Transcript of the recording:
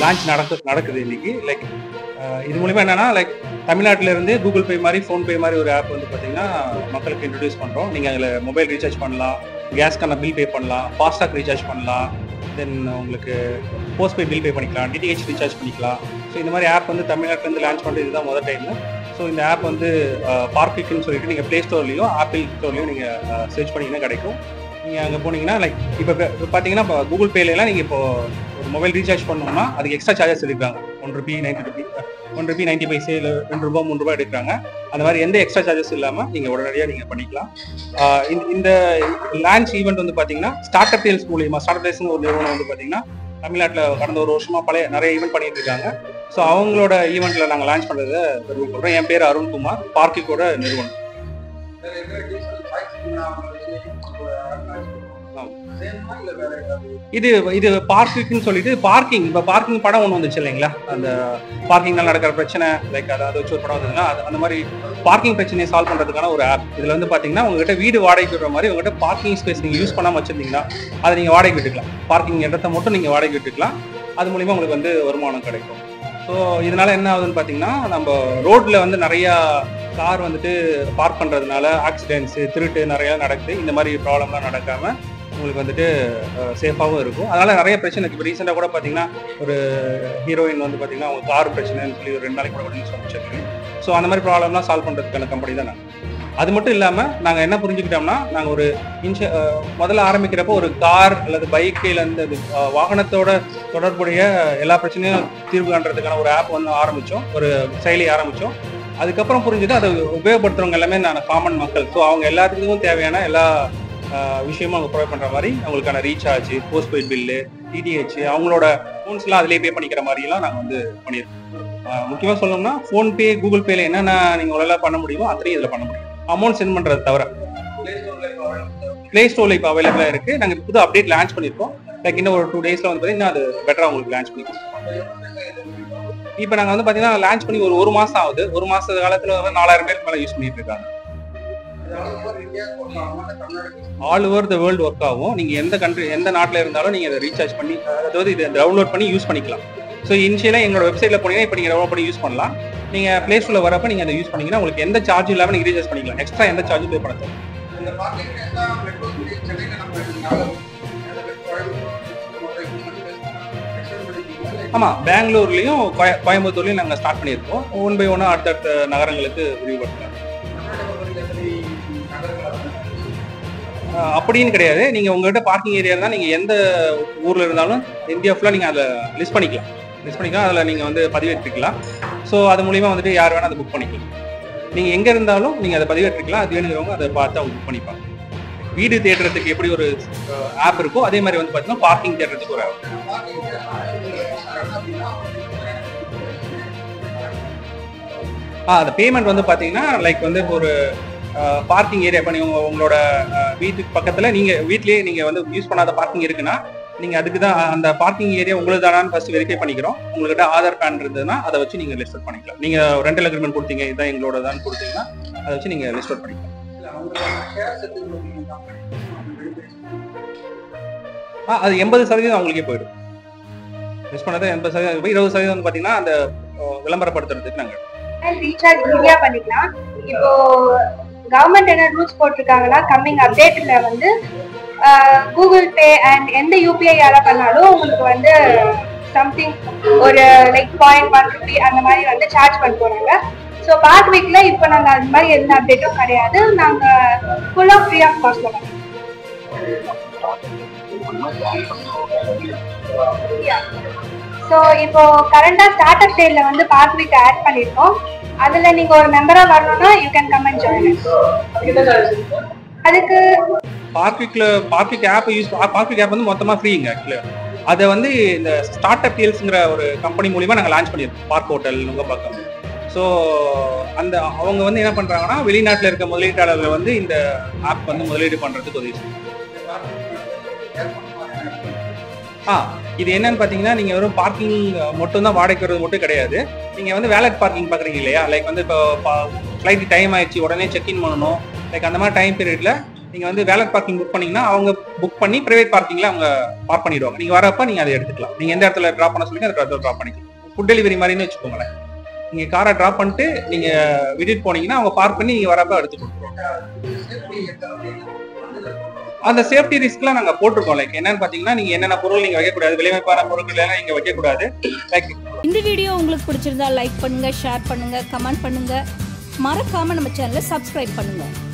launch நடக்கு நடக்குது இன்னைக்கு லைக் இது மூலிமா என்னன்னா லைக் தமிழ்நாட்டில இருந்து கூகுள் பே மாதிரி ஃபோன்பே மாதிரி ஒரு ஆப் வந்து பார்த்தீங்கன்னா மக்களுக்கு இன்ட்ரடியூஸ் பண்ணுறோம் நீங்கள் அதில் மொபைல் ரீசார்ஜ் பண்ணலாம் கேஸ்க்கான பில் பே பண்ணலாம் ஃபாஸ்டாக் ரீசார்ஜ் பண்ணலாம் தென் உங்களுக்கு போஸ்ட் பே பில் பே பண்ணிக்கலாம் டிடிஹெச் ரீசார்ஜ் பண்ணிக்கலாம் ஸோ இந்த மாதிரி ஆப் வந்து தமிழ்நாட்டிலேருந்து லான்ச் பண்ணுறது இதுதான் முதல் டைம் ஸோ இந்த ஆப் வந்து பார்க்கிக்னு சொல்லிட்டு நீங்கள் ப்ளே ஸ்டோர்லையும் ஆப்பிள் ஸ்டோர்லையும் நீங்கள் சர்ச் பண்ணிங்கன்னா கிடைக்கும் நீங்கள் அங்கே போனீங்கன்னா லைக் இப்போ பார்த்தீங்கன்னா இப்போ கூகுள் பேலாம் நீங்கள் இப்போ ஒரு மொபைல் ரீசார்ஜ் பண்ணோம்னா அதுக்கு எக்ஸ்ட்ரா சார்ஜஸ் எடுக்கிறாங்க one rupee ninety rupee one rupee ninety paise இல்லை ரெண்டு ரூபா மூணு ரூபாய் எடுக்கிறாங்க அந்த மாதிரி எந்த எக்ஸ்ட்ரா சார்ஜஸ் இல்லாமல் நீங்கள் உடனடியாக நீங்கள் பண்ணிக்கலாம் ஆஹ் இந்த- இந்த லான்ச் ஈவெண்ட் வந்து பார்த்தீங்கன்னா ஸ்டார்ட் அப் டேல்ஸ் மூலியமா ஸ்டார்ட் அப் டேல்ஸ்னு ஒரு நிறுவனம் வந்து பார்த்தீங்கன்னா தமிழ்நாட்டில் கடந்த ஒரு வருஷமா பழைய நிறைய ஈவெண்ட் பண்ணிட்டு இருக்காங்க ஸோ அவங்களோட ஈவெண்ட்ல நாங்கள் லான்ச் பண்ணுறதை சொல்கிறோம் என் பேர் அருண்குமார் பார்க்கிக்கோட நிறுவனம் இது இது பார்க்கிங்னு சொல்லிட்டு பார்க்கிங் இப்போ பார்க்கிங் படம் ஒன்று வந்துச்சு இல்லைங்களா அந்த பார்க்கிங்னால நடக்கிற பிரச்சனை லைக் அதை அதை வச்சு ஒரு படம் வந்ததுன்னா அது அந்த மாதிரி பார்க்கிங் பிரச்சனையை சால்வ் பண்ணுறதுக்கான ஒரு ஆப் இதில் வந்து பார்த்தீங்கன்னா உங்ககிட்ட வீடு வாடகைக்கு விடுற மாதிரி உங்ககிட்ட பார்க்கிங் ஸ்பேஸ் நீங்கள் யூஸ் பண்ணாமல் வச்சிருந்தீங்கன்னா அதை நீங்கள் வாடகை விட்டுக்கலாம் பார்க்கிங் இடத்த மட்டும் நீங்கள் வாடகை விட்டுக்கலாம் அது மூலிமா உங்களுக்கு வந்து வருமானம் கிடைக்கும் ஸோ இதனால என்ன ஆகுதுன்னு பார்த்தீங்கன்னா நம்ம ரோட்ல வந்து நிறையா கார் வந்துட்டு பார்க் பண்ணுறதுனால ஆக்சிடென்ட்ஸு திருட்டு நிறையா நடக்குது இந்த மாதிரி ப்ராப்ளம்லாம் நடக்காம உங்களுக்கு வந்துட்டு சேஃபாகவும் இருக்கும் அதனால நிறைய பிரச்சனை இருக்கு இப்போ ரீசெண்டாக கூட பார்த்தீங்கன்னா ஒரு ஹீரோயின் வந்து பார்த்தீங்கன்னா அவங்க கார் பிரச்சனைன்னு சொல்லி ஒரு ரெண்டு நாளைக்கு கூட நியூஸ் வந்துச்சு ஸோ அந்த மாதிரி ப்ராப்ளம்லாம் சால்வ் பண்ணுறதுக்கான கம்பெனி தான் நாங்கள் அது மட்டும் இல்லாமல் நாங்கள் என்ன புரிஞ்சுக்கிட்டோம்னா நாங்கள் ஒரு இன்ஷ அஹ், முதல்ல ஆரம்பிக்கிறப்போ ஒரு கார் அல்லது பைக் இருந்து அது அஹ், வாகனத்தோட தொடர்புடைய எல்லா பிரச்சனையும் தீர்வு காண்றதுக்கான ஒரு ஆப் வந்து ஆரம்பித்தோம் ஒரு செயலி ஆரம்பித்தோம் அதுக்கப்புறம் புரிஞ்சது அதை உபயோகப்படுத்துறவங்க எல்லாமே நான் காமன் மக்கள் ஸோ அவங்க எல்லாத்துக்கும் தேவையான எல்லா ஆஹ், விஷயமும் அவங்க ப்ரொவைட் பண்ணுற மாதிரி அவங்களுக்கான recharge postpaid bill DTH அவங்களோட ஃபோன்ஸ்லாம் அதிலே பே பண்ணிக்கிற மாதிரிலாம் நாங்கள் வந்து பண்ணியிருக்கோம் முக்கியமாக சொல்லணும்னா ஃபோன்பே கூகுள் பேல என்னென்ன நீங்கள் உங்களால் பண்ண முடியுமோ அத்தனையும் இதில் பண்ண முடியும் அமௌண்ட் சென்ட் பண்ணுறது தவிர ப்ளே ஸ்டோரில் இப்போ அவைலபிளாக இருக்குது நாங்கள் புது அப்டேட் லான்ச் பண்ணியிருக்கோம் லைக் இன்னும் ஒரு டூ டேஸில் வந்து பார்த்தீங்கன்னா அது பெட்டராக உங்களுக்கு லான்ச் பண்ணிருக்கோம் இப்போ நாங்கள் வந்து பார்த்தீங்கன்னா லான்ச் பண்ணி ஒரு ஒரு மாதம் ஆகுது ஒரு மாத காலத்தில் வந்து நாலாயிரம் பேருக்கு மேலே யூஸ் பண்ணிட்டு இருக்காங்க all over the world work ஆகும் நீங்க எந்த கண்ட்ரி எந்த நாட்டில் இருந்தாலும் நீங்க இதை ரீசார்ஜ் பண்ணி அதாவது இதை டவுன்லோட் பண்ணி யூஸ் பண்ணிக்கலாம் ஸோ இனிஷியலாக எங்களோட வெப்சைட்ல போனீங்கன்னா இப்போ நீங்க டவுன்லோட் பண்ணி யூஸ் பண்ணலாம் நீங்க பிளே ஸ்டோர்ல வரப்ப நீங்க அதை யூஸ் பண்ணீங்கன்னா உங்களுக்கு எந்த சார்ஜ் இல்லாம நீங்க ரீசார்ஜ் பண்ணிக்கலாம் எக்ஸ்ட்ரா எந்த சார்ஜும் பே பண்ண தேவை ஆமா பெங்களூர்லயும் கோய- கோயம்புத்தூர்லயும் நாங்க ஸ்டார்ட் பண்ணியிருக்கோம் ஒன் பை ஒன்னா அடுத்தடுத்த நகரங்களுக்கு விரிவுபடுத்தலாம் ஆஹ் அப்படின்னு கிடையாது நீங்க உங்ககிட்ட பார்க்கிங் ஏரியா இருந்தா நீங்க எந்த ஊர்ல இருந்தாலும் இந்தியா ஃபுல்லா நீங்க அதை லிஸ்ட் பண்ணிக்கலாம் லிஸ்ட் பண்ணிக்கலாம் அதுல நீங்க வந்து பதிவேற்றிக்கலாம் ஸோ அது மூலியமா வந்துட்டு யார் வேணா அதை புக் பண்ணிக்கலாம் நீங்க எங்க இருந்தாலும் நீங்க அதை பதிவேற்றிக்கலாம் அது வேணுங்கிறவங்க அதை பார்த்து அவங்க புக் பண்ணிப்பாங்க வீடு தேடுறதுக்கு எப்படி ஒரு ஆப் இருக்கோ அதே மாதிரி வந்து பாத்தீங்கன்னா பார்க்கிங் தேடுறதுக்கு ஒரு ஆப் ஆ அந்த பேமெண்ட் வந்து பாத்தீங்கன்னா லைக் வந்து இப்போ ஒரு பார்க்கிங் ஏரியா இப்போ நீங்க உங்களோட அஹ், வீட்டுக்கு பக்கத்துல நீங்க வீட்லயே நீங்க வந்து யூஸ் பண்ணாத பார்க்கிங் இருக்குன்னா நீங்க அதுக்கு தான் அந்த பார்க்கிங் ஏரியா உங்களுக்கு தானான்னு ஃபர்ஸ்ட் வெரிஃபை பண்ணிக்கிறோம் உங்கள்கிட்ட ஆதார் கார்டு இருந்ததுன்னா அதை வச்சு நீங்க லிஸ்ட் அவுட் பண்ணிக்கலாம் நீங்க ரெண்டல் அக்ரிமெண்ட் கொடுத்தீங்க இதுதான் எங்களோட தான் கொடுத்தீங்கன்னா அதை வச்சு நீங்க லிஸ்ட் அவுட் பண்ணிக்கலாம் ஆ அது எண்பது சதவீதம் அவங்களுக்கே போயிடும் லிஸ்ட் பண்ணது எண்பது சதவீதம் போய் இருபது சதவீதம் வந்து பாத்தீங்கன்னா அந்த அஹ், விளம்பரப்படுத்துறதுக்கு நாங்க ரீசார்ஜ் ஈஸியா பண்ணிக்கலாம் இப்போ கவர்மெண்ட் என்ன ரூல்ஸ் போட்டிருக்காங்கன்னா கம்மிங் அப்டேட்ல வந்து கூகுள் பே அண்ட் எந்த யூபிஐ யாரா பண்ணாலும் உங்களுக்கு வந்து சம்திங் ஒரு லைக் பாயிண்ட் ஒன் ருபி அந்த மாதிரி வந்து சார்ஜ் பண்ண போறாங்க ஸோ பார்க் வீக்ல இப்போ நாங்கள் அந்த மாதிரி எந்த அப்டேட்டும் கிடையாது நாங்கள் ஃபுல்லாக ஃப்ரீ ஆஃப் காஸ்ட்ல பண்ணுறோம் ஸோ இப்போ கரண்டா ஸ்டார்ட் அப் ஸ்டேஜ்ல வந்து பார்க் வீக் ஆட் பண்ணிருக்கோம் அதுல நீங்க ஒரு மெம்பரா வரணும்னா you can come and join அதுக்கு பார்க்கிக்ல பார்க்கிக் ஆப் யூஸ் பார்க்கிக் ஆப் வந்து மொத்தமா ஃப்ரீங்க ஆக்சுவலி அதை வந்து இந்த ஸ்டார்ட் அப் டீல்ஸ்ங்கிற ஒரு கம்பெனி மூலியமா நாங்கள் லான்ச் பண்ணியிருக்கோம் பார்க் ஹோட்டல் நுங்கம்பாக்கம் ஸோ அந்த அவங்க வந்து என்ன பண்றாங்கன்னா வெளிநாட்டில் இருக்க முதலீட்டாளர்கள் வந்து இந்த ஆப் வந்து முதலீடு பண்றதுக்கு உதவி செய்யும் ஆ இது என்னன்னு பார்த்தீங்கன்னா நீங்க வெறும் பார்க்கிங் மட்டும் தான் வாடகைக்கு வர்றது மட்டும் கிடையாது நீங்க வந்து வேலட் பார்க்கிங் பார்க்குறீங்க இல்லையா லைக் வந்து இப்போ ஃப்ளைட் டைம் ஆயிடுச்சு உடனே செக் இன் பண்ணணும் லைக் அந்த மாதிரி டைம் பீரியட்ல நீங்க வந்து வேலட் பார்க்கிங் புக் பண்ணீங்கன்னா அவங்க புக் பண்ணி பிரைவேட் பார்க்கிங்ல அவங்க பார்க் பண்ணிடுவாங்க நீங்க வரப்ப நீங்க அதை எடுத்துக்கலாம் நீங்க எந்த இடத்துல டிராப் பண்ண சொல்லுங்க அந்த இடத்துல டிராப் பண்ணிக்கலாம் ஃபுட் டெலிவரி மாதிரின்னு வச்சுக்கோங்களேன் நீங்க காரை டிராப் பண்ணிட்டு நீங்க விட்டுட்டு போனீங்கன்னா அவங்க பார்க் பண்ணி நீங்க வரப்ப எடுத்து கொடுத்துருவாங்க அந்த சேஃப்டி ரிஸ்க்லாம் நாங்க போட்டிருக்கோம் லைக் என்னன்னு பாத்தீங்கன்னா நீங்க என்னென்ன பொருள் நீங்க வைக்கக்கூடாது விளைவிப்பான பொருட்கள் எல்லாம் நீங்க வைக்கக்கூடாது லைக் இந்த வீடியோ உங்களுக்கு பிடிச்சிருந்தா லைக் பண்ணுங்க ஷேர் பண்ணுங்க கமெண்ட் பண்ணுங்க மறக்காம நம்ம சேனலை சப்ஸ்கிரைப் பண்ணுங்க